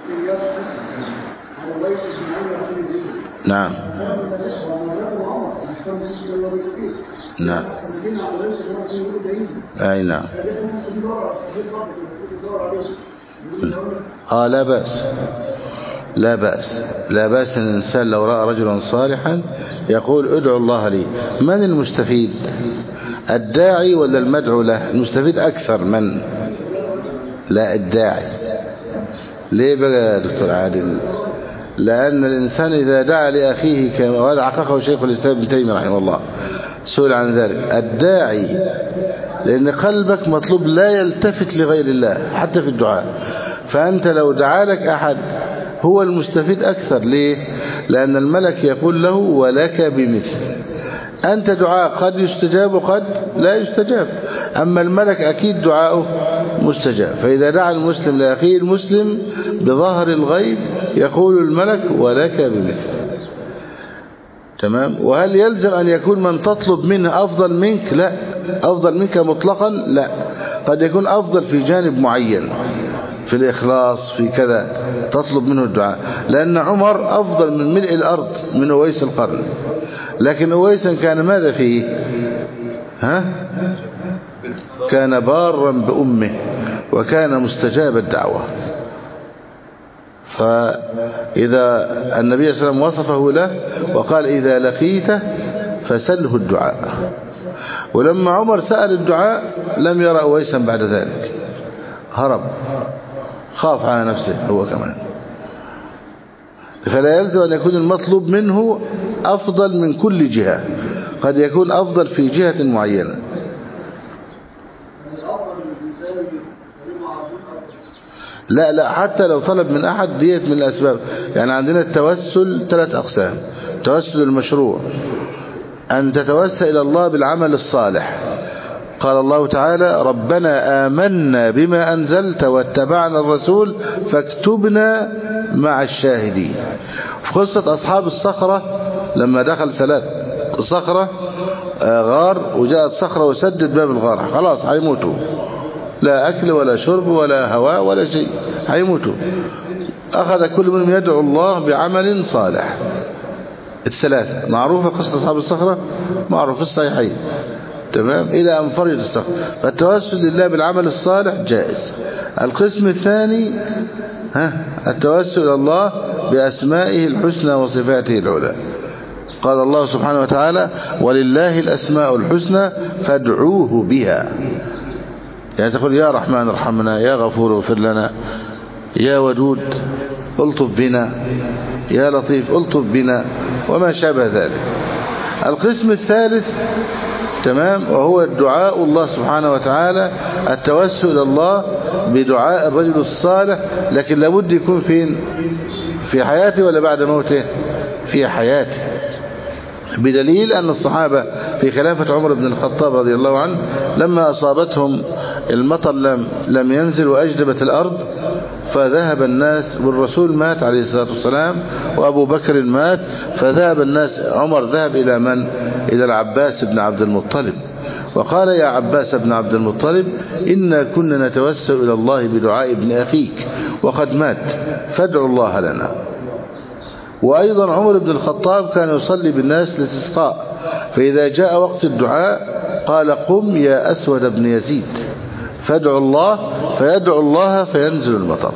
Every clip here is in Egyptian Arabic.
نعم نعم أي نعم آه لا بأس لا بأس لا بأس أن الإنسان لو رأى رجلا صالحا يقول ادعو الله لي من المستفيد الداعي ولا المدعو له المستفيد أكثر من لا الداعي ليه بقى يا دكتور عادل لأن الإنسان إذا دعا لأخيه كما وهذا حققه شيخ الإسلام ابن تيمية رحمه الله سئل عن ذلك الداعي لأن قلبك مطلوب لا يلتفت لغير الله حتى في الدعاء فأنت لو دعا لك أحد هو المستفيد أكثر ليه لأن الملك يقول له ولك بمثل أنت دعاء قد يستجاب وقد لا يستجاب أما الملك أكيد دعاؤه مستجاب فإذا دعا المسلم لأخيه المسلم بظهر الغيب يقول الملك ولك بمثل تمام وهل يلزم أن يكون من تطلب منه أفضل منك لا أفضل منك مطلقا لا قد يكون أفضل في جانب معين في الإخلاص في كذا تطلب منه الدعاء لأن عمر أفضل من ملء الأرض من أويس القرن لكن أويسا كان ماذا فيه ها كان بارا بأمه وكان مستجاب الدعوة فإذا النبي صلى الله عليه وسلم وصفه له وقال إذا لقيته فسله الدعاء ولما عمر سأل الدعاء لم يرى أويسا بعد ذلك هرب خاف على نفسه هو كمان فلا يلزم أن يكون المطلوب منه أفضل من كل جهة قد يكون أفضل في جهة معينة لا لا حتى لو طلب من أحد ديت من الأسباب يعني عندنا التوسل ثلاث أقسام التوسل المشروع أن تتوسل إلى الله بالعمل الصالح قال الله تعالى ربنا آمنا بما أنزلت واتبعنا الرسول فاكتبنا مع الشاهدين في قصة أصحاب الصخرة لما دخل ثلاث صخرة غار وجاءت صخرة وسدد باب الغار خلاص هيموتوا لا أكل ولا شرب ولا هواء ولا شيء هيموتوا أخذ كل منهم يدعو الله بعمل صالح الثلاثة معروفة قصة أصحاب الصخرة معروف في الصحيحين تمام إلى أن فرج الصخرة فالتوسل لله بالعمل الصالح جائز القسم الثاني ها التوسل إلى الله بأسمائه الحسنى وصفاته العلى قال الله سبحانه وتعالى ولله الأسماء الحسنى فادعوه بها يعني تقول يا رحمن ارحمنا يا غفور اغفر لنا يا ودود الطف بنا يا لطيف الطف بنا وما شابه ذلك القسم الثالث تمام وهو الدعاء الله سبحانه وتعالى التوسل إلى الله بدعاء الرجل الصالح لكن لابد يكون فين في حياته ولا بعد موته في حياته بدليل أن الصحابة في خلافة عمر بن الخطاب رضي الله عنه لما أصابتهم المطر لم, لم ينزل وأجدبت الأرض فذهب الناس والرسول مات عليه الصلاة والسلام وأبو بكر مات فذهب الناس عمر ذهب إلى من إلى العباس بن عبد المطلب وقال يا عباس بن عبد المطلب إنا كنا نتوسل إلى الله بدعاء ابن أخيك وقد مات فادعوا الله لنا وأيضا عمر بن الخطاب كان يصلي بالناس الاستسقاء فإذا جاء وقت الدعاء قال قم يا أسود بن يزيد فادعوا الله فيدعو الله فينزل المطر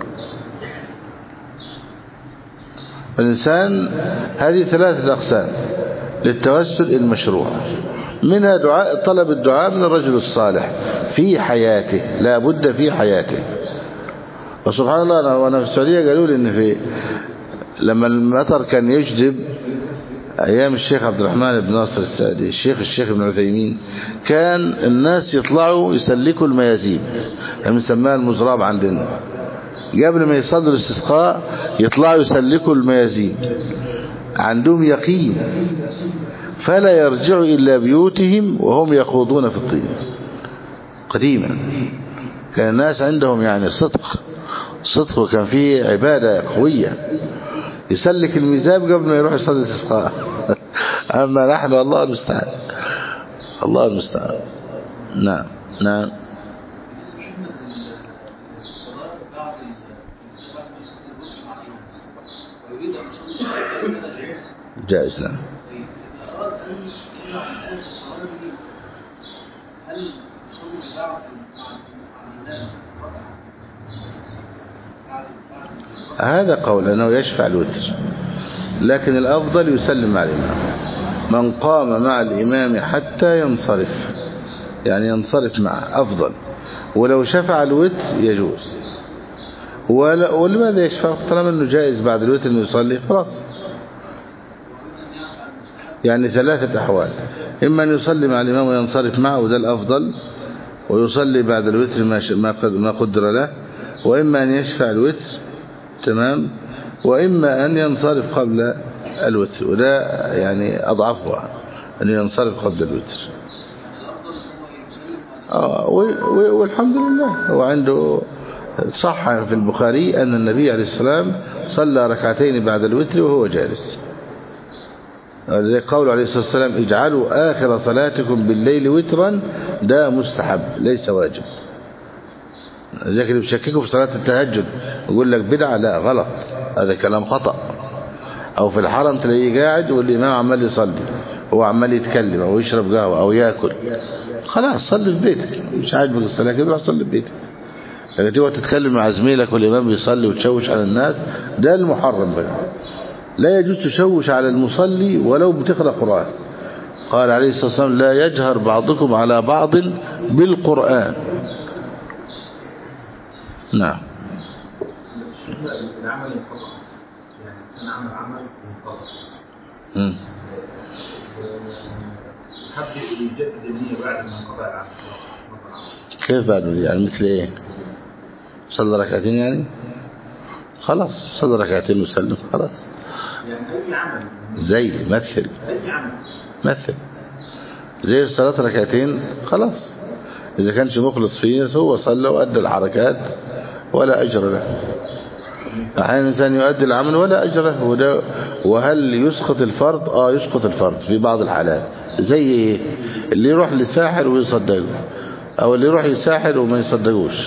الإنسان هذه ثلاثة أقسام للتوسل المشروع منها دعاء طلب الدعاء من الرجل الصالح في حياته لا بد في حياته وسبحان الله وأنا في السعودية قالوا لي إن في لما المطر كان يجدب أيام الشيخ عبد الرحمن بن ناصر السعدي الشيخ الشيخ ابن عثيمين كان الناس يطلعوا يسلكوا الميازيب يعني بنسميها المزراب عندنا قبل ما يصلوا الاستسقاء يطلعوا يسلكوا الميازيب عندهم يقين فلا يرجعوا إلا بيوتهم وهم يخوضون في الطين قديما كان الناس عندهم يعني صدق صدق وكان فيه عبادة قوية يسلك الميزاب قبل ما يروح يصلي الاستسقاء أما نحن الله المستعان الله المستعان نعم نعم يريد أن يصلي صلاة من العز جائز نعم إذا أراد أن يمنع الآن في الصلاة دي هل يصلي بعد عن الناس بعد بعد هذا قول أنه يشفع الوتر لكن الأفضل يسلم مع الإمام من قام مع الإمام حتى ينصرف يعني ينصرف معه أفضل ولو شفع الوتر يجوز ولا- ولماذا يشفع طالما أنه جائز بعد الوتر أنه يصلي خلاص يعني ثلاثة أحوال إما أن يصلي مع الإمام وينصرف معه وده الأفضل ويصلي بعد الوتر ما ش- ما قد- ما قدر له وإما أن يشفع الوتر تمام وإما أن ينصرف قبل الوتر وده يعني أضعفها أن ينصرف قبل الوتر آه و- و- والحمد لله هو عنده صح في البخاري أن النبي عليه السلام صلى ركعتين بعد الوتر وهو جالس زي قول عليه الصلاة والسلام اجعلوا آخر صلاتكم بالليل وترا ده مستحب ليس واجب ذلك اللي بيشككوا في صلاة التهجد يقول لك بدعة لا غلط هذا كلام خطأ أو في الحرم تلاقيه قاعد والإمام عمال يصلي هو عمال يتكلم أو يشرب قهوة أو يأكل خلاص صلي في بيتك مش عاجبك الصلاة كده روح صلي في بيتك لكن تقعد تتكلم مع زميلك والإمام بيصلي وتشوش على الناس ده المحرم بقى لا يجوز تشوش على المصلي ولو بتقرأ قرآن قال عليه الصلاة والسلام لا يجهر بعضكم على بعض بالقرآن نعم العمل انقطع يعني كان عمل عمل انقطع مم. حب يجدد النية بعد ما انقطع العمل خلاص انقطع العمل. كيف بعد يعني مثل ايه صلى ركعتين يعني خلاص صلى ركعتين وسلم خلاص يعني أي عمل زي مثل أي عمل مثل زي الصلاة ركعتين خلاص إذا كانش مخلص فيه هو صلى وأدى الحركات ولا أجر له أحيانا الإنسان يؤدي العمل ولا أجر له وده وهل يسقط الفرض آه يسقط الفرض في بعض الحالات زي إيه اللي يروح لساحر ويصدقه أو اللي يروح يساحر وما يصدقوش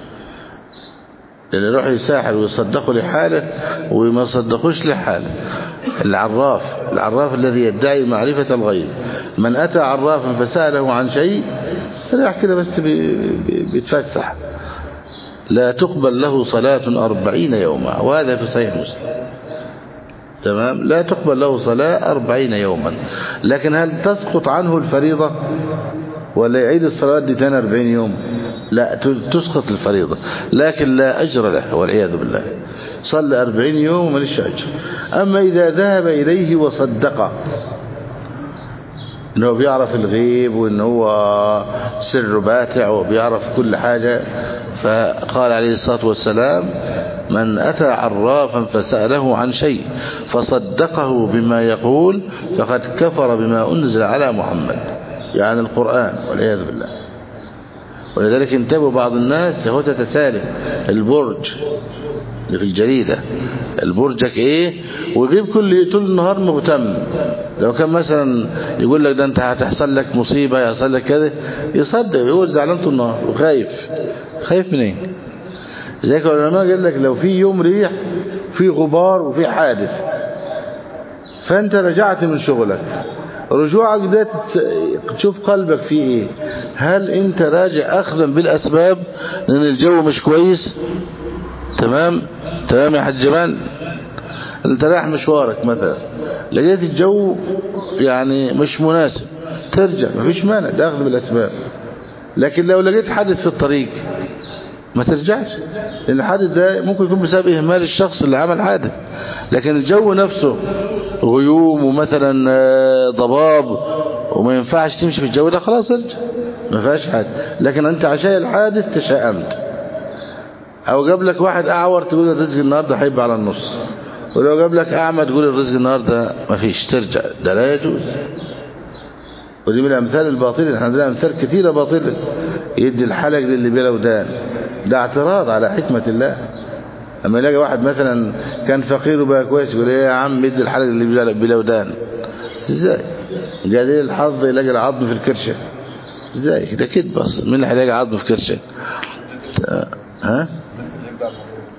اللي يروح يساحر ويصدقه لحاله وما يصدقوش لحاله العراف العراف الذي يدعي معرفة الغيب من أتى عرافا فسأله عن شيء راح كده بس بي- بي- بيتفسح لا تقبل له صلاة أربعين يوما وهذا في صحيح مسلم تمام لا تقبل له صلاة أربعين يوما لكن هل تسقط عنه الفريضة ولا يعيد الصلاة دي تاني أربعين يوم لا ت- تسقط الفريضة لكن لا أجر له والعياذ بالله صلى أربعين يوم وماليش أجر أما إذا ذهب إليه وصدقه انه بيعرف الغيب وان هو سر باتع وبيعرف كل حاجة فقال عليه الصلاة والسلام من أتى عرافا فسأله عن شيء فصدقه بما يقول فقد كفر بما أنزل على محمد يعني القرآن والعياذ بالله ولذلك انتبهوا بعض الناس هو تتسالم البرج اللي في الجريدة البرجك ايه ويجيب كل طول النهار مهتم لو كان مثلا يقول لك ده انت هتحصل لك مصيبة يحصل لك كذا يصدق يقول زعلان طول النهار وخايف خايف من ايه زيك العلماء قال لك لو في يوم ريح في غبار وفي حادث فانت رجعت من شغلك رجوعك ده تت- تشوف قلبك فيه ايه هل انت راجع اخذا بالاسباب لان الجو مش كويس تمام تمام يا حاج جمال انت رايح مشوارك مثلا لقيت الجو يعني مش مناسب ترجع مفيش مانع ده اخذ بالاسباب لكن لو لقيت حادث في الطريق ما ترجعش لان الحادث ده ممكن يكون بسبب اهمال الشخص اللي عمل حادث لكن الجو نفسه غيوم ومثلا آه، ضباب وما ينفعش تمشي في الجو ده خلاص ارجع ما فيهاش حاجه لكن انت عشان الحادث تشائمت او جاب لك واحد اعور تقول الرزق النهارده هيبقى على النص ولو جاب لك اعمى تقول الرزق النهارده مفيش ترجع ده لا يجوز ودي من الامثال الباطله احنا عندنا امثال كثيره باطله يدي الحلق للي بلا ودان ده اعتراض على حكمه الله اما يلاقي واحد مثلا كان فقير وبقى كويس يقول ايه يا عم يدي الحلق اللي بلا- بلا ودان ازاي جاي الحظ يلاقي العظم في الكرشه ازاي ده كده بس مين اللي هيلاقي عظم في كرشه ها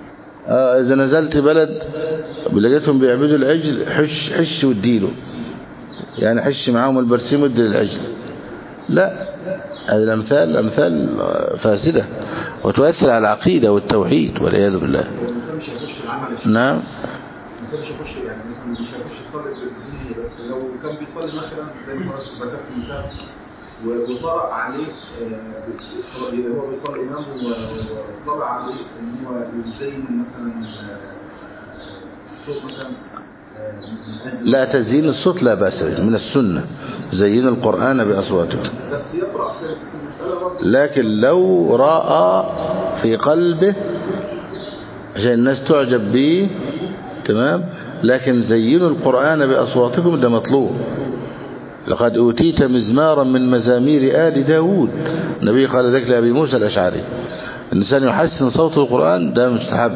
آه إذا نزلت بلد لقيتهم بيعبدوا العجل حش حش واديله يعني حش معاهم البرسيم وادي للعجل لا هذه الأمثال أمثال فاسدة وتؤثر على العقيدة والتوحيد والعياذ بالله الانسان مش هيخش في العمل الشرعي. نعم الانسان مش هيخش يعني مثلا مش هيخش يصلي بالدنيا بس لو كان بيصلي مثلا زي ما ذكرت مثال و- وطرأ عليه آه، بيصلي- هو بيصلي امام و- وطرأ عليه ان هو يزين مثلا آه، صوت مثلا آه، من أجل- لا تزيين الصوت لا بأس به من السنة زين القرآن بأصواتكم بس يقرأ في المسألة برضه لكن لو رأى في قلبه عشان الناس تعجب به تمام لكن زينوا القرآن بأصواتكم ده مطلوب لقد أوتيت مزمارا من مزامير آل داود النبي قال ذلك لأبي موسى الأشعري الإنسان يحسن صوت القرآن ده مستحب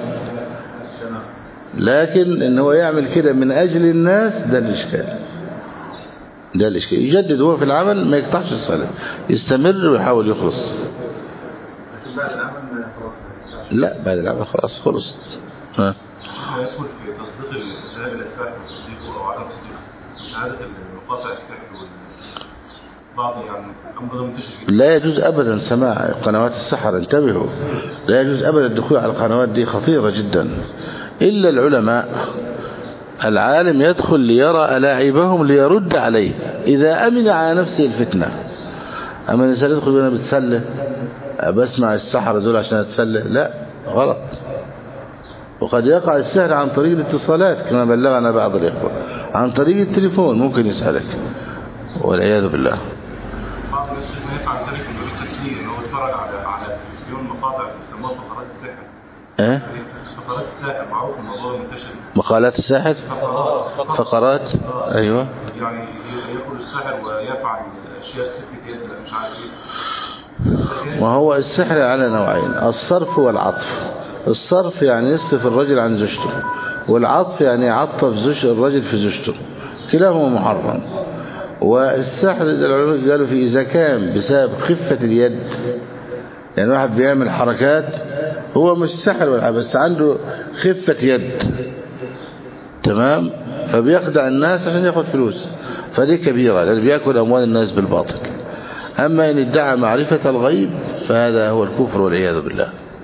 لكن ان هو يعمل كده من أجل الناس ده الإشكال ده الإشكال يجدد هو في العمل ما يقطعش الصلاة يستمر ويحاول يخلص لكن بعد العمل خلاص ما ينفعش. لا بعد العمل خلاص خلص ها. يدخل في تصديق الذهاب الى الساحل وتصديقه او عدم تصديقه شهاده المقاطع الساحل وال بعض يعني الامر ده منتشر جدا لا يجوز أبدا سماع قنوات السحر انتبهوا لا يجوز أبدا الدخول على القنوات دي خطيرة جدا إلا العلماء العالم يدخل ليرى ألاعبهم ليرد عليه إذا أمن على نفسه الفتنة أما الإنسان يدخل وأنا بتسلى بسمع السحر دول عشان أتسلى لا غلط وقد يقع السحر عن طريق الاتصالات كما بلغنا بعض الإخوة عن طريق التليفون ممكن يسألك والعياذ بالله بعض الناس ما يفعل ذلك من باب التسليم ان هو يتفرج على على التلفزيون مقاطع بيسموها فقرات الساحر إيه؟ فقرات الساحر معروف الموضوع ده منتشر مقالات الساحر فقرات فقرات أيوة يعني ياكل الساحر ويفعل اشياء خفه يد مش عارف ايه وهو السحر على نوعين الصرف والعطف الصرف يعني يصرف الرجل عن زوجته والعطف يعني يعطف زوج الرجل في زوجته كلاهما محرم والسحر العلماء قالوا في إذا كان بسبب خفة اليد يعني واحد بيعمل حركات هو مش سحر ولا حاجة بس عنده خفة يد تمام فبيخدع الناس عشان ياخد فلوس فدي كبيرة لأنه بيأكل أموال الناس بالباطل أما إن ادعى معرفة الغيب فهذا هو الكفر والعياذ بالله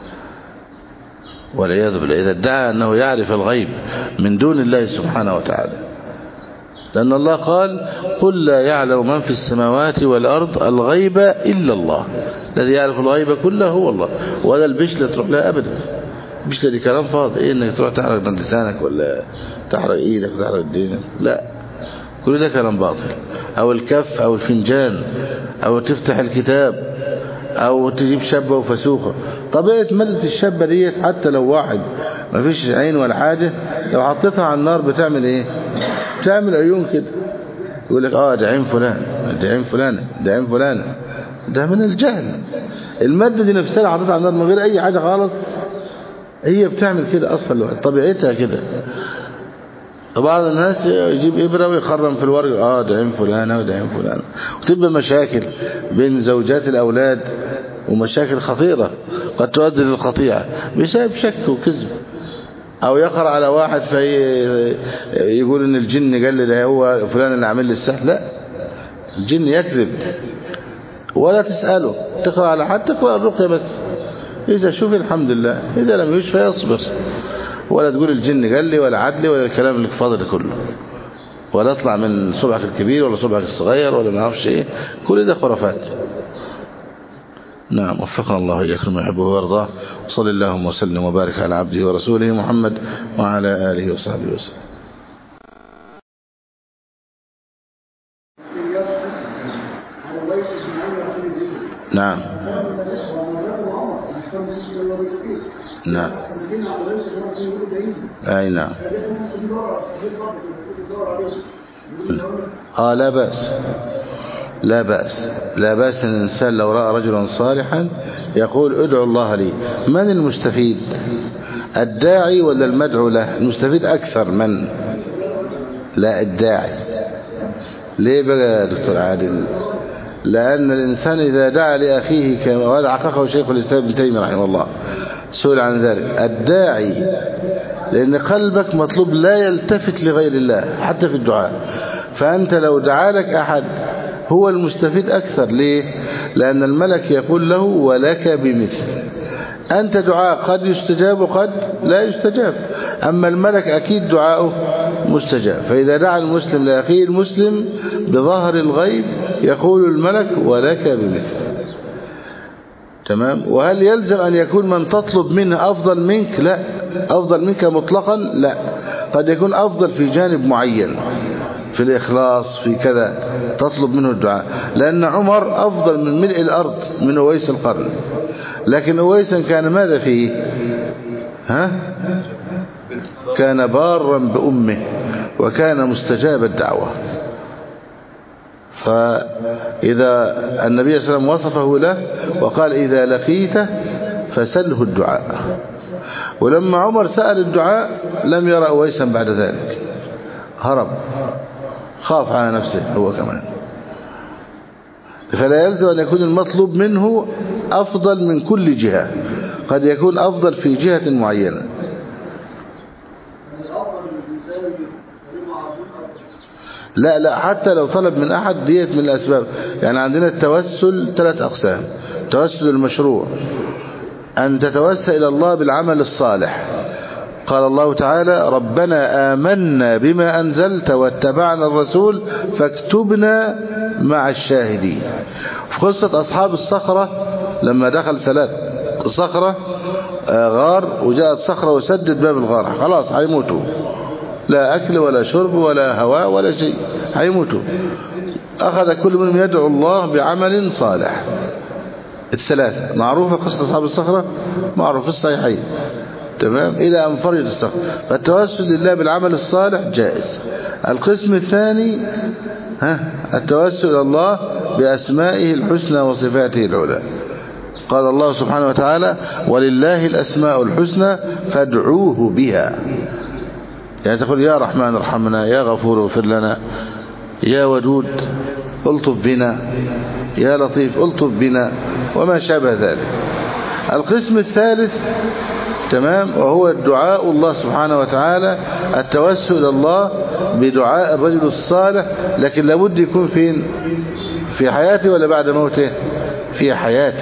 والعياذ بالله إذا ادعى أنه يعرف الغيب من دون الله سبحانه وتعالى لأن الله قال قل لا يعلم من في السماوات والأرض الغيب إلا الله الذي يعرف الغيب كله هو الله وهذا البشلة تروح لها أبدا البشلة دي كلام فاضي إيه إنك تروح تحرق من لسانك ولا تحرق إيدك وتحرق دينك لا كل ده كلام باطل أو الكف أو الفنجان أو تفتح الكتاب أو تجيب شابة وفسوخة طبيعة مادة الشابة ديت حتى لو واحد ما فيش عين ولا حاجة لو حطيتها على النار بتعمل إيه بتعمل عيون كده يقول لك آه ده عين فلان ده عين فلانة ده عين فلانة ده من الجهل المادة دي نفسها لو حطيتها على النار من غير أي حاجة خالص هي بتعمل كده أصلا طبيعتها كده بعض الناس يجيب إبرة ويخرم في الورق آه ده عين فلانة وده عين فلانة وتبقى مشاكل بين زوجات الأولاد ومشاكل خطيرة قد تؤدي للقطيعة بسبب شك وكذب أو يقرأ على واحد فيقول إن الجن قال لي ده هو فلان اللي عامل لي السحر لا الجن يكذب ولا تسأله تقرأ على حد تقرأ الرقية بس إذا شوف الحمد لله إذا لم يشفى يصبر ولا تقول الجن قال لي ولا عدلي ولا الكلام اللي فاضل كله ولا اطلع من صبعك الكبير ولا صبعك الصغير ولا ما اعرفش ايه كل ده خرافات نعم وفقنا الله إياكم ما يحبه ويرضاه وصلى اللهم وسلم وبارك على عبده ورسوله محمد وعلى آله وصحبه وسلم نعم نعم أي نعم آه لا بأس لا بأس لا بأس أن الإنسان لو رأى رجلا صالحا يقول ادعو الله لي من المستفيد الداعي ولا المدعو له المستفيد أكثر من لا الداعي ليه بقى يا دكتور عادل لأن الإنسان إذا دعا لأخيه كما وهذا حققه شيخ الإسلام ابن تيمية رحمه الله سئل عن ذلك الداعي لأن قلبك مطلوب لا يلتفت لغير الله حتى في الدعاء فأنت لو دعالك أحد هو المستفيد أكثر ليه لأن الملك يقول له ولك بمثل أنت دعاء قد يستجاب وقد لا يستجاب أما الملك أكيد دعاؤه مستجاب فإذا دعا المسلم لأخيه المسلم بظهر الغيب يقول الملك ولك بمثل تمام وهل يلزم أن يكون من تطلب منه أفضل منك لا أفضل منك مطلقا لا قد يكون أفضل في جانب معين في الإخلاص في كذا تطلب منه الدعاء لأن عمر أفضل من ملء الأرض من أويس القرن لكن أويسا كان ماذا فيه ها كان بارا بأمه وكان مستجاب الدعوة فإذا النبي صلى الله عليه وسلم وصفه له وقال إذا لقيته فسله الدعاء ولما عمر سأل الدعاء لم يرى أويسا بعد ذلك هرب خاف على نفسه هو كمان فلا يلزم أن يكون المطلوب منه أفضل من كل جهة قد يكون أفضل في جهة معينة لا لا حتى لو طلب من أحد ديت من الأسباب يعني عندنا التوسل ثلاث أقسام توسل المشروع أن تتوسل إلى الله بالعمل الصالح قال الله تعالى ربنا آمنا بما أنزلت واتبعنا الرسول فاكتبنا مع الشاهدين في قصة أصحاب الصخرة لما دخل ثلاث صخرة غار وجاءت صخرة وسدد باب الغار خلاص هيموتوا لا أكل ولا شرب ولا هواء ولا شيء هيموتوا أخذ كل منهم يدعو الله بعمل صالح الثلاثة معروفة قصة أصحاب الصخرة معروف في الصحيحين تمام إلى أن فرج الصخرة فالتوسل لله بالعمل الصالح جائز القسم الثاني ها التوسل إلى الله بأسمائه الحسنى وصفاته العلى قال الله سبحانه وتعالى ولله الأسماء الحسنى فادعوه بها يعني تقول يا رحمن ارحمنا يا غفور اغفر لنا يا ودود الطف بنا يا لطيف الطف بنا وما شابه ذلك القسم الثالث تمام وهو الدعاء الله سبحانه وتعالى التوسل إلى الله بدعاء الرجل الصالح لكن لابد يكون فين في حياته ولا بعد موته في حياته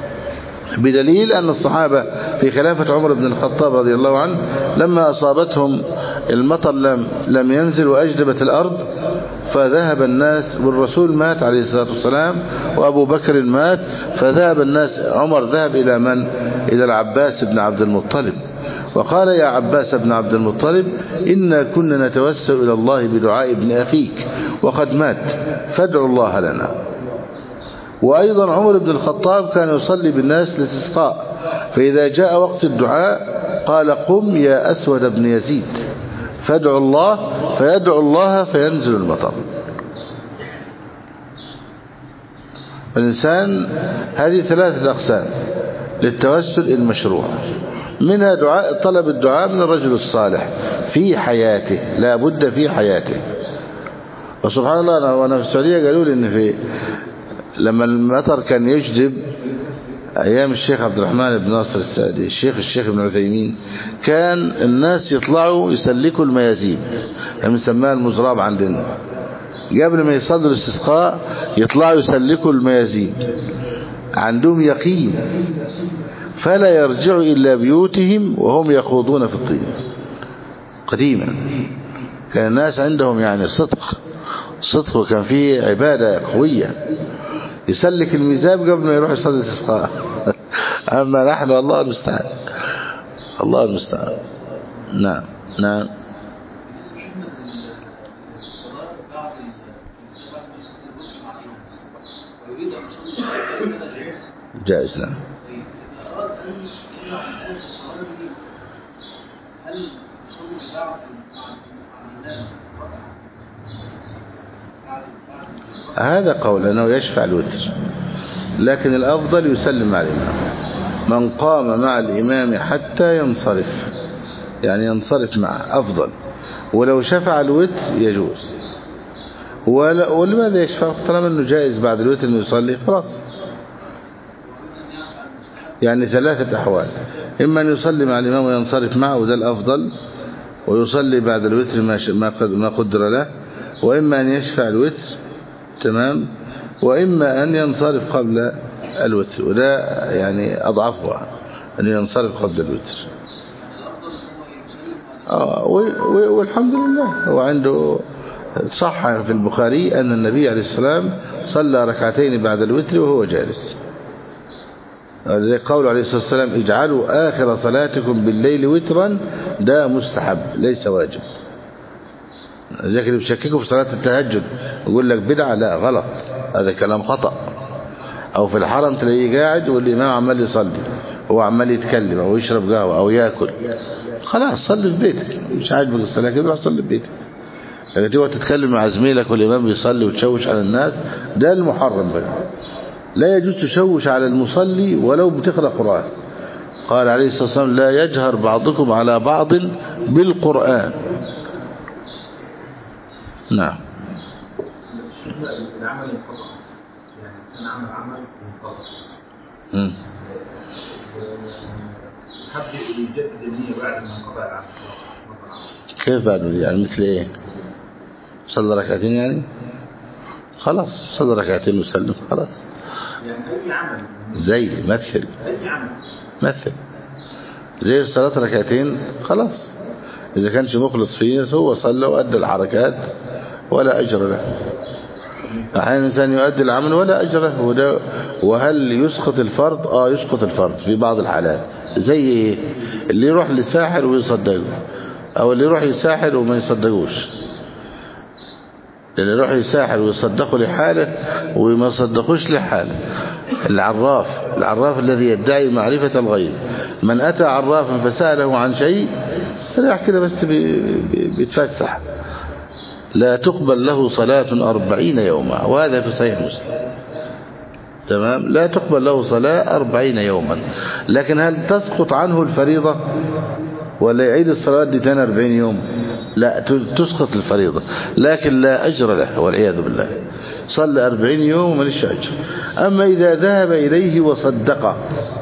بدليل أن الصحابة في خلافة عمر بن الخطاب رضي الله عنه لما أصابتهم المطر لم, لم ينزل وأجدبت الأرض فذهب الناس والرسول مات عليه الصلاة والسلام وأبو بكر مات فذهب الناس عمر ذهب إلى من إلى العباس بن عبد المطلب وقال يا عباس بن عبد المطلب إنا كنا نتوسل إلى الله بدعاء ابن أخيك وقد مات فادعوا الله لنا وأيضا عمر بن الخطاب كان يصلي بالناس للاستسقاء فإذا جاء وقت الدعاء قال قم يا أسود بن يزيد فادعوا الله فيدعو الله فينزل المطر الإنسان هذه ثلاثة أقسام للتوسل المشروع منها دعاء طلب الدعاء من الرجل الصالح في حياته لا بد في حياته وسبحان الله أنا وأنا في السعودية قالوا لي إن في لما المطر كان يجدب أيام الشيخ عبد الرحمن بن ناصر السعدي الشيخ الشيخ ابن عثيمين كان الناس يطلعوا يسلكوا الميازيب لما نسميها المزراب عندنا قبل ما يصلوا الاستسقاء يطلعوا يسلكوا الميازيب عندهم يقين فلا يرجعوا إلا بيوتهم وهم يخوضون في الطين قديما كان الناس عندهم يعني صدق صدق وكان فيه عبادة قوية يسلك الميزاب قبل ما يروح يصلي الاستسقاء أما نحن الله المستعان الله المستعان نعم نعم جائز نعم أراد أن يمنع الناس الصلاة دي هل يصلي الساعة عن الناس بعد بعد هذا قول أنه يشفع الوتر لكن الأفضل يسلم مع الإمام من قام مع الإمام حتى ينصرف يعني ينصرف معه أفضل ولو شفع الوتر يجوز ولا- ولماذا يشفع طالما أنه جائز بعد الوتر أنه يصلي خلاص يعني ثلاثة أحوال إما أن يصلي مع الإمام وينصرف معه وده الأفضل ويصلي بعد الوتر ما ش- ما قد- ما قدر له وإما أن يشفع الوتر تمام وإما أن ينصرف قبل الوتر وده يعني أضعفها أن ينصرف قبل الوتر آه و- و- والحمد لله هو عنده صح في البخاري أن النبي عليه السلام صلى ركعتين بعد الوتر وهو جالس زي قول عليه الصلاة والسلام اجعلوا آخر صلاتكم بالليل وترا ده مستحب ليس واجب ذلك اللي بيشككوا في صلاة التهجد يقول لك بدعة لا غلط هذا كلام خطأ أو في الحرم تلاقيه قاعد والإمام عمال يصلي هو عمال يتكلم أو يشرب قهوة أو يأكل خلاص صلي في بيتك مش عاجبك الصلاة كده روح صلي في بيتك لكن تقعد تتكلم مع زميلك والإمام بيصلي وتشوش على الناس ده المحرم بقى لا يجوز تشوش على المصلي ولو بتقرأ قرآن قال عليه الصلاة والسلام لا يجهر بعضكم على بعض بالقرآن نعم العمل انقطع يعني كان عمل عمل انقطع مم. حب يجدد النية بعد ما انقطع العمل انقطع العمل. كيف بعد يعني مثل ايه صلى ركعتين يعني خلاص صلى ركعتين وسلم خلاص يعني أي عمل زي مثل أي عمل مثل زي الصلاة ركعتين خلاص إذا كانش مخلص فيه هو صلى وأدى الحركات ولا أجر له أحيانا الإنسان يؤدي العمل ولا أجر له وده وهل يسقط الفرض آه يسقط الفرض في بعض الحالات زي إيه اللي يروح لساحر ويصدقه أو اللي يروح يساحر وما يصدقوش اللي يروح يساحر ويصدقه لحاله وما يصدقوش لحاله العراف العراف الذي يدعي معرفة الغيب من أتى عرافا فسأله عن شيء راح كده بس بي- بي- بيتفسح لا تقبل له صلاة أربعين يوما وهذا في صحيح مسلم تمام لا تقبل له صلاة أربعين يوما لكن هل تسقط عنه الفريضة ولا يعيد الصلاة دي تاني أربعين يوم لا ت- تسقط الفريضة لكن لا أجر له والعياذ بالله صلى أربعين يوم وماليش أجر أما إذا ذهب إليه وصدقه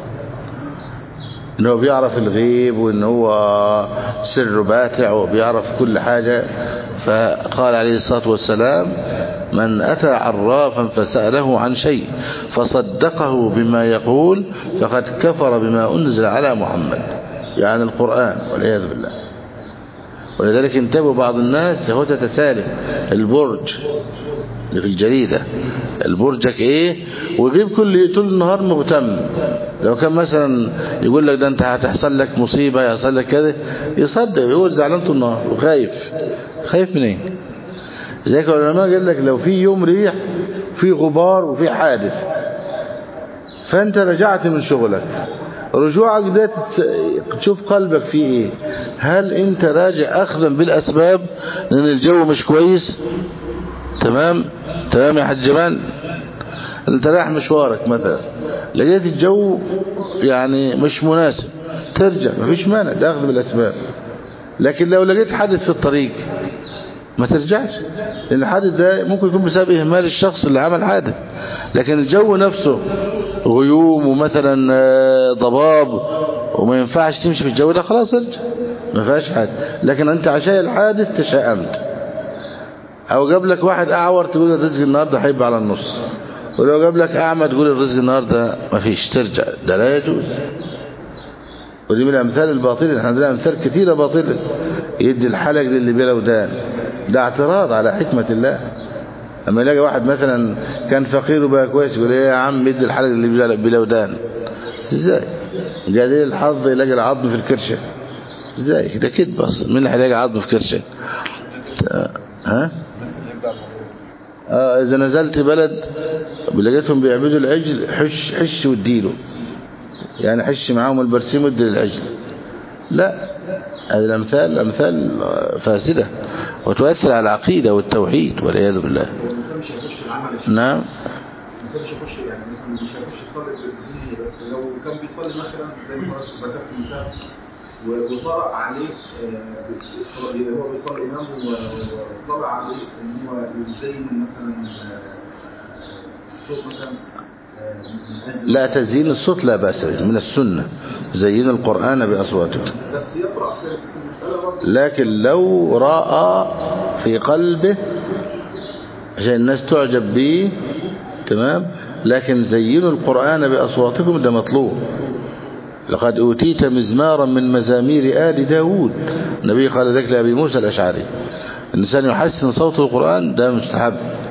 انه بيعرف الغيب وان هو سر باتع وبيعرف كل حاجة فقال عليه الصلاة والسلام من أتى عرافا فسأله عن شيء فصدقه بما يقول فقد كفر بما أنزل على محمد يعني القرآن والعياذ بالله ولذلك انتبهوا بعض الناس هو تتسالم البرج اللي في الجريدة البرجك ايه ويجيب كل طول النهار مهتم لو كان مثلا يقول لك ده انت هتحصل لك مصيبة يحصل لك كذا يصدق يقول زعلان طول النهار وخايف خايف من ايه زيك العلماء قال لك لو في يوم ريح في غبار وفي حادث فانت رجعت من شغلك رجوعك ده تت- تشوف قلبك فيه ايه هل انت راجع اخذا بالاسباب لان الجو مش كويس تمام تمام يا حاج جمال انت رايح مشوارك مثلا لقيت الجو يعني مش مناسب ترجع مفيش مانع ده اخذ بالاسباب لكن لو لقيت حادث في الطريق ما ترجعش لان الحادث ده ممكن يكون بسبب اهمال الشخص اللي عمل حادث لكن الجو نفسه غيوم ومثلا آه، ضباب وما ينفعش تمشي في الجو ده خلاص ارجع ما فيهاش حاجه لكن انت عشان الحادث تشائمت او جاب لك واحد اعور تقول الرزق النهارده هيبقى على النص ولو جاب لك اعمى تقول الرزق النهارده مفيش ترجع ده لا يجوز ودي من الامثال الباطله احنا عندنا امثال كثيره باطله يدي الحلق للي بلا ودان ده اعتراض على حكمه الله اما يلاقي واحد مثلا كان فقير وبقى كويس يقول ايه يا عم يدي الحلق اللي بلا- بلا ودان ازاي جاي الحظ يلاقي العظم في الكرشه ازاي ده كده بس مين اللي هيلاقي عظم في كرشه ها آه إذا نزلت بلد ولقيتهم بيعبدوا العجل حش حش واديله يعني حش معاهم البرسيم وادي للعجل لا هذه الأمثال أمثال فاسدة وتؤثر على العقيدة والتوحيد والعياذ بالله الإنسان مش هيخش في العمل الشرعي. نعم الإنسان مش هيخش يعني مثلا مش هيخش يصلي بالدنيا بس لو كان بيصلي مثلا زي ما ذكرت مثال و- وطرأ عليه آه، بيصلي- هو بيصلي إمام و- وطرأ عليه إن هو يزين مثلا آه، صوت مثلا لا تزيين الصوت لا بأس به من السنة زين القرآن بأصواتكم بس يقرأ في المسألة برضه لكن لو رأى في قلبه عشان الناس تعجب به تمام لكن زينوا القرآن بأصواتكم ده مطلوب لقد أوتيت مزمارا من مزامير آل داود النبي قال ذلك لأبي موسى الأشعري الإنسان يحسن صوت القرآن ده مستحب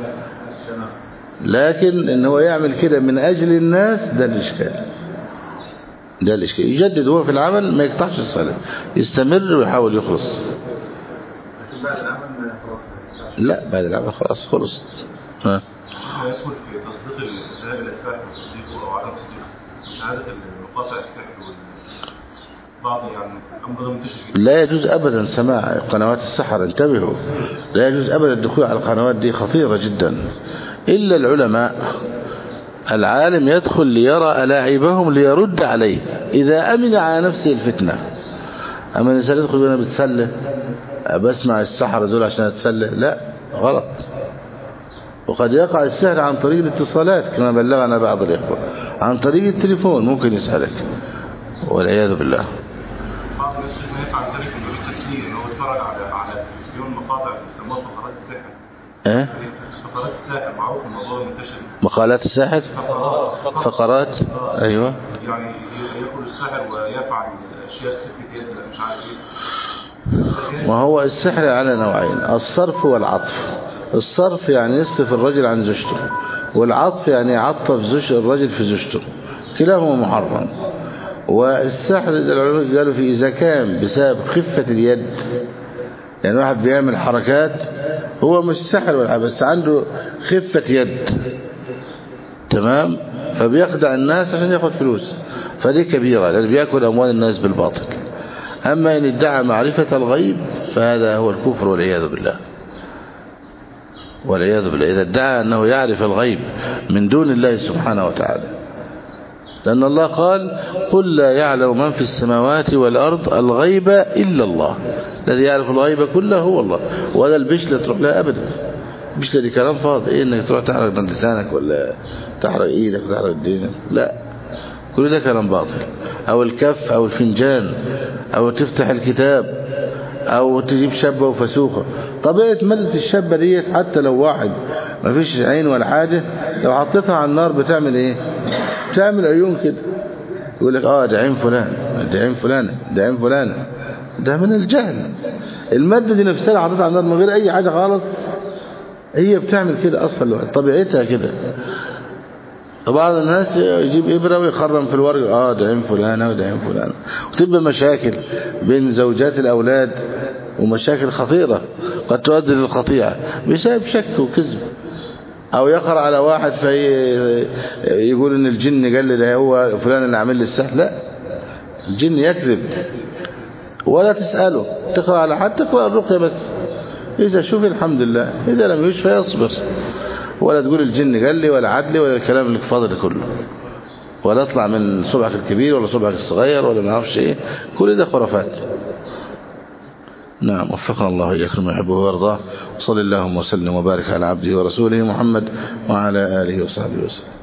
لكن ان هو يعمل كده من أجل الناس ده الإشكال ده الإشكال يجدد هو في العمل ما يقطعش الصلاة يستمر ويحاول يخلص لكن بعد العمل خلاص لا بعد العمل خلاص خلص ها. ما يدخل في تصديق الذهاب الى الساحر وتصديقه او عدم تصديقه مشاهده المقاطع السحر وال بعض يعني امر منتشر جدا لا يجوز أبدا سماع قنوات السحر انتبهوا لا يجوز أبدا الدخول على القنوات دي خطيرة جدا إلا العلماء العالم يدخل ليرى ألاعبهم ليرد عليه إذا أمن على نفسه الفتنة أما الإنسان يدخل وأنا بتسلى بسمع السحر دول عشان أتسلى لا غلط وقد يقع السحر عن طريق الاتصالات كما بلغنا بعض الإخوة عن طريق التليفون ممكن يسحرك والعياذ بالله بعض الناس ما يفعل ذلك من باب التسليم ان هو يتفرج على على تلفزيون مقاطع بيسموها فقرات السحر إيه؟ فقرات السحر معروف الموضوع منتشر مقالات الساحر فقرات فقرات أيوة يعني ياكل السحر ويفعل اشياء خفه يد مش عارف ايه وهو السحر على نوعين الصرف والعطف الصرف يعني يصرف الرجل عن زوجته والعطف يعني يعطف زوج الرجل في زوجته كلاهما محرم والسحر العلماء قالوا في إذا كان بسبب خفة اليد يعني واحد بيعمل حركات هو مش سحر ولا حاجة، بس عنده خفة يد تمام فبيخدع الناس عشان ياخد فلوس فدي كبيرة لأنه بيأكل أموال الناس بالباطل أما إن ادعى معرفة الغيب فهذا هو الكفر والعياذ بالله والعياذ بالله إذا ادعى أنه يعرف الغيب من دون الله سبحانه وتعالى لأن الله قال قل لا يعلم من في السماوات والأرض الغيب إلا الله الذي يعرف الغيب كله هو الله وهذا البشلة تروح لها أبدا البشلة دي كلام فاضي إيه إنك تروح تحرق من لسانك ولا تحرق إيدك وتحرق دينك لا كل ده كلام باطل أو الكف أو الفنجان أو تفتح الكتاب أو تجيب شابة وفسوخة طبيعة مادة الشابة ديت حتى لو واحد ما فيش عين ولا حاجة لو حطيتها على النار بتعمل إيه بتعمل عيون كده يقول لك آه ده عين فلان ده عين فلانة ده عين فلانة ده من الجهل المادة دي نفسها لو حطيتها على النار من غير أي حاجة خالص هي بتعمل كده أصلا لوحدها، طبيعتها كده بعض الناس يجيب إبرة ويخرم في الورق آه ده عين فلانة وده عين فلانة وتبقى مشاكل بين زوجات الأولاد ومشاكل خطيرة قد تؤدي للقطيعة بسبب شك وكذب أو يقرأ على واحد في يقول إن الجن قال لي ده هو فلان اللي عامل لي السحر لا الجن يكذب ولا تسأله تقرأ على حد تقرأ الرقية بس إذا شوف الحمد لله إذا لم يشفى يصبر ولا تقول الجن قال لي ولا عدلي ولا الكلام اللي فاضل ده كله ولا اطلع من صبعك الكبير ولا صبعك الصغير ولا ما اعرفش ايه كل ده خرافات نعم وفقنا الله إياكم ما يحبه ويرضاه وصلى اللهم وسلم وبارك على عبده ورسوله محمد وعلى آله وصحبه وسلم